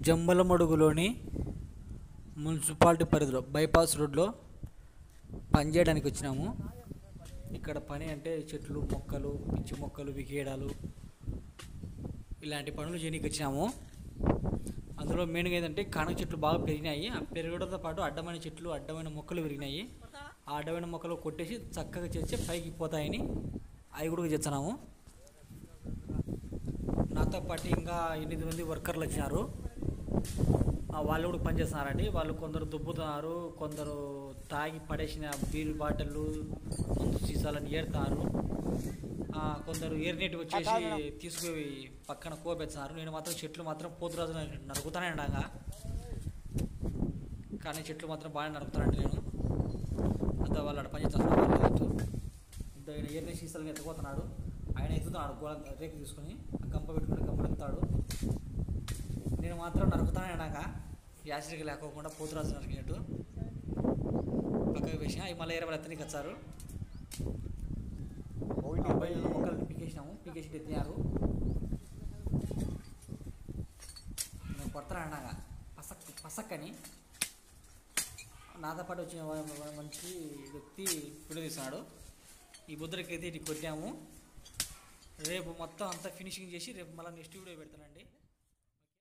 జమ్మలమడుగులోని municipality పరిధిలో bypass రోడ్లో పని చేయడానికి వచ్చినాము ఇక్కడ పని అంటే చెట్లు మొక్కలు పిచ్చి మొక్కలు వికేయడాలు ఇలాంటి పనులు చేయడానికి వచ్చినాము అందులో మెయిన్గా ఏంటంటే కానక చెట్లు బాగా పెరిగినాయి ఆ పెరగడంతో పాటు అడ్డమైన చెట్లు అడ్డమైన మొక్కలు పెరిగినాయి ఆ అడ్డమైన మొక్కలు కొట్టేసి చక్కగా చేస్తే పైకి పోతాయని అవి కూడా చేస్తున్నాము నాతో పాటు ఇంకా ఎనిమిది మంది వర్కర్లు వచ్చినారు ఆ వాళ్ళు కూడా పనిచేస్తున్నారండి వాళ్ళు కొందరు దుబ్బుతున్నారు కొందరు తాగి పడేసిన బీర్ బాటిళ్ళు మందు సీసాలను ఏరుతున్నారు ఆ, కొందరు ఏరినేటి వచ్చేసి తీసుకుపోయి పక్కన కోపెచ్చున్నారు నేను మాత్రం చెట్లు మాత్రం పోతురాజు నరుకుతానే ఉండగా కానీ చెట్లు మాత్రం బాగా నరుకుతానండి నేను అంతా వాళ్ళు అక్కడ పనిచేస్తున్నారు వాళ్ళు ఎత్తు. ఇంత ఆయన ఏరిన సీసాలను ఎత్తుకుపోతున్నాడు ఆయన ఎత్తుతున్నాడు గోడ రేకు తీసుకొని ఆ గంప పెట్టుకుని గంప ఎత్తుతాడు నేను మాత్రం నరుకుతానే ఉండగా యాసిడికి లేకోకుండా పోతురాజు నరికినట్టు పక్కకు వేసిన అవి మళ్ళీ ఇరవై ఎత్తనికి వచ్చారు అబ్బాయి మొక్కలు పీకేసినాము పీకేసి ఎత్తినారు నేను కొడతాను అనగా పసక్ పసక్కని నాతో పాటు వచ్చిన వా- వా- మంచి వ్యక్తి వీడియో తీస్తున్నాడు ఈ బుద్ధుడికి అయితే ఇటు కొట్టాము రేపు మొత్తం అంతా ఫినిషింగ్ చేసి రేపు మళ్ళీ నెక్స్ట్ వీడియో పెడతానండి